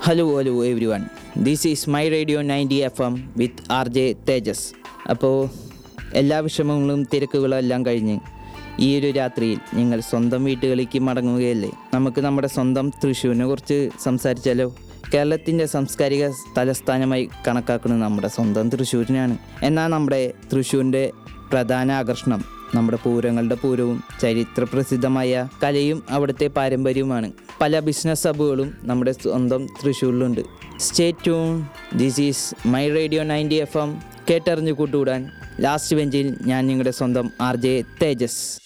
hello hello everyone this is my radio ninety F M with R J Tejas അപ്പോൾ എല്ലാ വിഷമങ്ങളും തിരക്കുകളും എല്ലാം കഴിഞ്ഞ് ഈ ഒരു രാത്രിയിൽ നിങ്ങൾ സ്വന്തം വീട്ടുകളിലേക്ക് മടങ്ങുകയല്ലേ നമുക്ക് നമ്മുടെ സ്വന്തം തൃശ്ശൂരിനെ കുറിച്ച് സംസാരിച്ചാലോ കേരളത്തിൻ്റെ സാംസ്കാരിക തലസ്ഥാനമായി കണക്കാക്കുന്നത് നമ്മുടെ സ്വന്തം തൃശ്ശൂരിനാണ് എന്നാൽ നമ്മുടെ തൃശ്ശൂരിൻ്റെ പ്രധാന ആകർഷണം നമ്മുടെ പൂരങ്ങളുടെ പൂരവും ചരിത്ര പ്രസിദ്ധമായ കലയും അവിടുത്തെ പാരമ്പര്യവുമാണ് പല ബിസിനസ് ഹബുകളും നമ്മുടെ സ്വന്തം തൃശ്ശൂരിലുണ്ട് stay tune this is my radio ninety F M കേട്ടറിഞ്ഞു കൂട്ടുകൂടാൻ ലാസ്റ്റ് ബെഞ്ചിൽ ഞാൻ നിങ്ങളുടെ സ്വന്തം ആർ ജെ തേജസ്